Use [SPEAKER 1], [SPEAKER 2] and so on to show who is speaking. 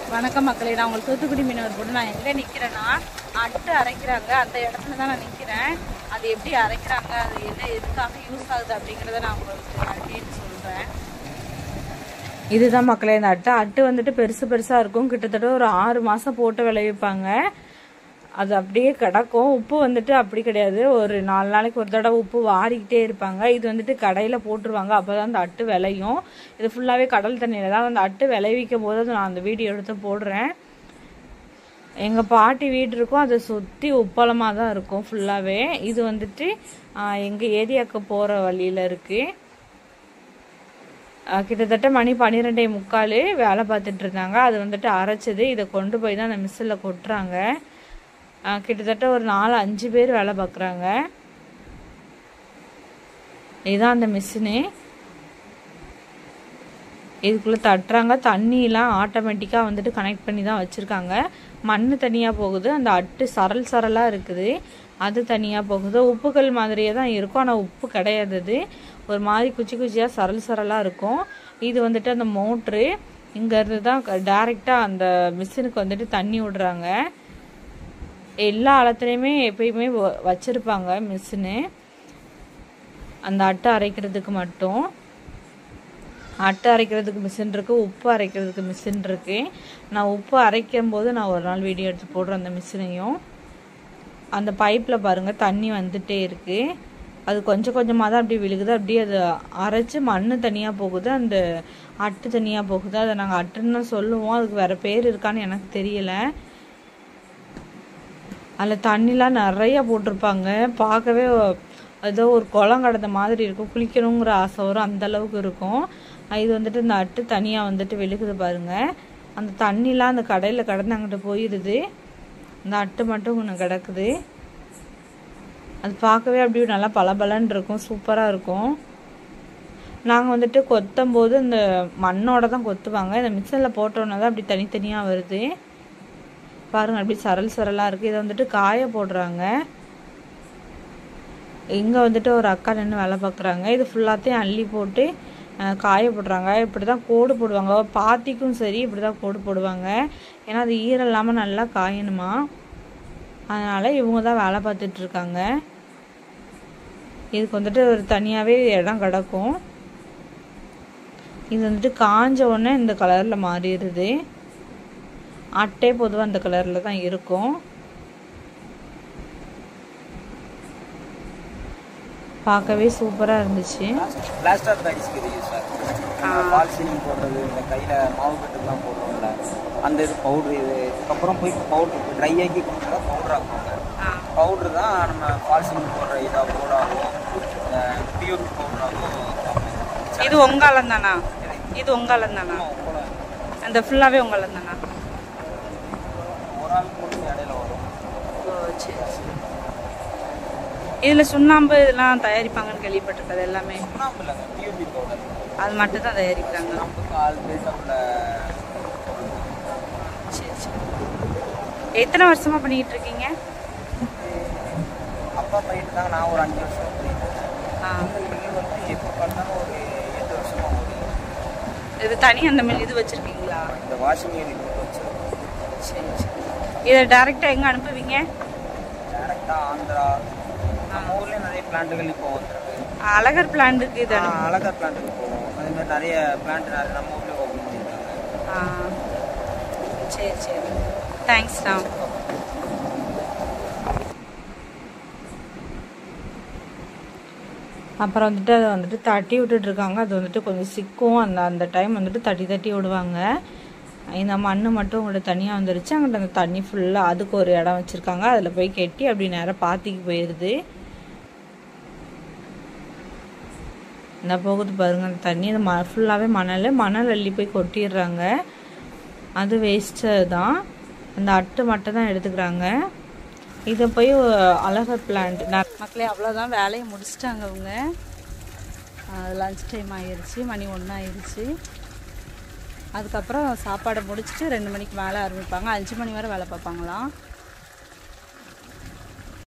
[SPEAKER 1] வணக்கம் மக்களே நான் உங்களுக்கு தூத்துக்குடி மீனவர் போட்டு நான் எங்கே நிற்கிறேன்னா அட்டு அரைக்கிறாங்க அந்த இடத்துல தான் நான் நிற்கிறேன் அது எப்படி அரைக்கிறாங்க அது என்ன எதுக்காக யூஸ் ஆகுது அப்படிங்கிறத நான் உங்களுக்கு அப்படின்னு சொல்கிறேன் இதுதான் மக்களே இந்த அட்டை அட்டு வந்துட்டு பெருசு பெருசாக இருக்கும் கிட்டத்தட்ட ஒரு ஆறு மாதம் போட்டு விளைவிப்பாங்க அது அப்படியே கிடக்கும் உப்பு வந்துட்டு அப்படி கிடையாது ஒரு நாலு நாளைக்கு ஒரு தடவை உப்பு வாரிக்கிட்டே இருப்பாங்க இது வந்துட்டு கடையில் போட்டுருவாங்க அப்போ தான் அந்த அட்டு விளையும் இது ஃபுல்லாகவே கடல் தண்ணியில் தான் அந்த அட்டு விளைவிக்கும் போது அது நான் அந்த வீடியோ எடுத்து போடுறேன் எங்கள் பாட்டி வீடு இருக்கும் அதை சுற்றி உப்பளமாக தான் இருக்கும் ஃபுல்லாகவே இது வந்துட்டு எங்கள் ஏரியாவுக்கு போகிற வழியில் இருக்குது அஹ் கிட்டத்தட்ட மணி பன்னிரெண்டே முக்கால் வேலை பார்த்துட்டு இருந்தாங்க அது வந்துட்டு அரைச்சது இதை கொண்டு போய் தான் அந்த மிஸ்ஸில் கொட்டுறாங்க அஹ் கிட்டத்தட்ட ஒரு நாலு அஞ்சு பேர் வேலை பார்க்குறாங்க இதுதான் அந்த மிஷினு இதுக்குள்ளே தட்டுறாங்க தண்ணியெலாம் ஆட்டோமேட்டிக்காக வந்துட்டு கனெக்ட் பண்ணி தான் வச்சுருக்காங்க மண் தனியாக போகுது அந்த அட்டு சரல் சரலாக இருக்குது அது தனியாக போகுது உப்புகள் மாதிரியே தான் இருக்கும் ஆனால் உப்பு கிடையாது அது ஒரு மாதிரி குச்சி குச்சியாக சரல் சரலாக இருக்கும் இது வந்துட்டு அந்த மோட்ரு இங்கேருந்து தான் டேரெக்டாக அந்த மிஷினுக்கு வந்துட்டு தண்ணி விடுறாங்க எல்லா இடத்துலையுமே எப்பயுமே வ- வச்சிருப்பாங்க மிஷினு அந்த அட்டை அரைக்கிறதுக்கு மட்டும் அட்டை அரைக்கிறதுக்கு மிஷின் இருக்குது உப்பு அரைக்கிறதுக்கு மிஷின் இருக்குது நான் உப்பு அரைக்கும் போது நான் ஒரு நாள் வீடியோ எடுத்து போடுறேன் அந்த மிஷினையும் அந்த பைப்பில் பாருங்கள் தண்ணி வந்துட்டே இருக்குது அது கொஞ்சம் கொஞ்சமாக தான் அப்படி விழுகுது அப்படியே அது அரைச்சி மண் தனியாக போகுது அந்த அட்டு தனியாக போகுது அதை நாங்கள் அட்டுன்னு தான் சொல்லுவோம் அதுக்கு வேறு பேர் இருக்கான்னு எனக்கு தெரியலை அதில் தண்ணிலாம் நிறைய போட்டிருப்பாங்க பார்க்கவே ஏதோ ஒரு குளம் கடந்த மாதிரி இருக்கும் குளிக்கணுங்கிற ஆசை வரும் அந்த அளவுக்கு இருக்கும் இது வந்துட்டு இந்த அட்டு தனியாக வந்துட்டு விழுகுது பாருங்க அந்த தண்ணிலாம் அந்த கடையில் கடந்து அங்கிட்டு போயிடுது இந்த அட்டு மட்டும் ஒன்று கிடக்குது அது பார்க்கவே அப்படியே நல்லா பளபளன்னு இருக்கும் சூப்பராக இருக்கும் நாங்கள் வந்துட்டு கொத்தும் போது இந்த மண்ணோட தான் கொத்துவாங்க இந்த மிக்சரில் போட்டோன்னே தான் அப்படி தனித்தனியாக வருது பாருங்க அப்படி சரல் சரலாக இருக்குது இதை வந்துட்டு காய போடுறாங்க இங்கே வந்துட்டு ஒரு அக்கா நின்று வேலை பார்க்குறாங்க இது ஃபுல்லாத்தையும் அள்ளி போட்டு அஹ், காய போடுறாங்க இப்படி தான் கோடு போடுவாங்க பாத்திக்கும் சரி இப்படி தான் கோடு போடுவாங்க ஏன்னா அது ஈரம் இல்லாமல் நல்லா காயணுமா அதனால் இவங்க தான் வேலை பார்த்துட்டு இருக்காங்க இதுக்கு வந்துட்டு ஒரு தனியாகவே இடம் கிடக்கும் இது வந்துட்டு காஞ்ச உடனே இந்த கலரில் மாறிடுது அட்டை பொதுவாக அந்த கலரில் தான் இருக்கும் பார்க்கவே சூப்பராக இருந்துச்சு
[SPEAKER 2] பிளாஸ்டர் பேக்ஸ்க்கு இது யூஸ் ஆகும் பால் சீலிங் போடுறது இந்த கையில் மாவு கட்டுக்கெல்லாம் போடுறோம்ல அந்த இது பவுட்ரு இது அதுக்கப்புறம் போய் பவுட்ரு ட்ரை ஆக்கி கொடுத்தா பவுடர் ஆக்குவாங்க பவுட்ரு தான் நம்ம பால் சீலிங் போடுற இதாக போடாகும் பியூர் பவுடராகும்
[SPEAKER 1] இது உங்காலம் தானா இது உங்காலம் தானா அந்த ஃபுல்லாகவே உங்காலம் தானா
[SPEAKER 2] ஒரு ஆள் போட்டு இடையில வரும்
[SPEAKER 1] ஓ சரி சரி இதில் சுண்ணாம்பு இதெல்லாம் தயாரிப்பாங்கன்னு கேள்விப்பட்டிருக்கது எல்லாமே
[SPEAKER 2] சுண்ணாம்பு இல்லைங்க பியூபி பவுடர்
[SPEAKER 1] அது மட்டும் தான் தயாரிக்கிறாங்க
[SPEAKER 2] நமக்கு ஆள் பேட்டாக உள்ள
[SPEAKER 1] சரி சரி எத்தனை வருஷமா பண்ணிக்கிட்டு இருக்கீங்க
[SPEAKER 2] அப்பா பண்ணிட்டு தாங்க நான் ஒரு அஞ்சு வருஷம் பண்ணிட்டு இருக்கேன்.
[SPEAKER 1] ஆ
[SPEAKER 2] இந்த மில் வந்து எப்போ பார்த்தாலும் ஒரு எட்டு வருஷமா ஓடுது
[SPEAKER 1] இது தனி அந்த மில் இது வச்சுருக்கீங்களா
[SPEAKER 2] இந்த வாஷிங் யூனிட் வச்சிருக்கோம்
[SPEAKER 1] சரி சரி இதை டேரெக்டாக எங்கே அனுப்புவீங்க
[SPEAKER 2] டேரெக்டாக ஆந்திரா நம்ம ஊர்லேயே நிறைய பிளான்ட்டுகள் இப்போ வந்துருக்கு
[SPEAKER 1] அழகர் பிளான்ட்டுக்கு இது
[SPEAKER 2] ஆ, அழகர் பிளான்ட்டுக்கு போவோம் அதே மாதிரி நிறைய பிளான்ட் நிறைய நம்ம ஊர்லேயே ஓப்பன் பண்ணியிருக்காங்க
[SPEAKER 1] ஆ சரி சரி தேங்க்ஸ்ண்ணா அப்புறம் வந்துட்டு அதை வந்துட்டு தட்டி விட்டுட்டு இருக்காங்க அது வந்துட்டு கொஞ்சம் சிக்கும் அந்த அந்த டைம் வந்துட்டு தட்டி தட்டி விடுவாங்க இந்த மண் மட்டும் உங்கள்கிட்ட தனியாக வந்துருச்சு அங்கிட்ட அந்த தண்ணி ஃபுல்லாக அதுக்கு ஒரு இடம் வச்சுருக்காங்க அதில் போய் கெட்டி அப்படி நேராக பாத்திக்கு போயிடுது இந்த போகுது பாருங்க அந்த தண்ணி அது ம ஃபுல்லாகவே மணல் மணல் அள்ளி போய் கொட்டிடுறாங்க அது வேஸ்ட்டு தான் அந்த அட்டு மட்டும் தான் எடுத்துக்கிறாங்க இதை போய் அழகர் பிளான்ட் மக்களே அவ்வளோதான் வேலையை முடிச்சிட்டாங்க அவங்க லஞ்ச் டைம் ஆயிருச்சு மணி ஒன்று ஆயிருச்சு அதுக்கப்புறம் சாப்பாடை முடிச்சுட்டு ரெண்டு மணிக்கு மேலே ஆரம்பிப்பாங்க அஞ்சு மணி வரை வேலை பார்ப்பாங்களாம்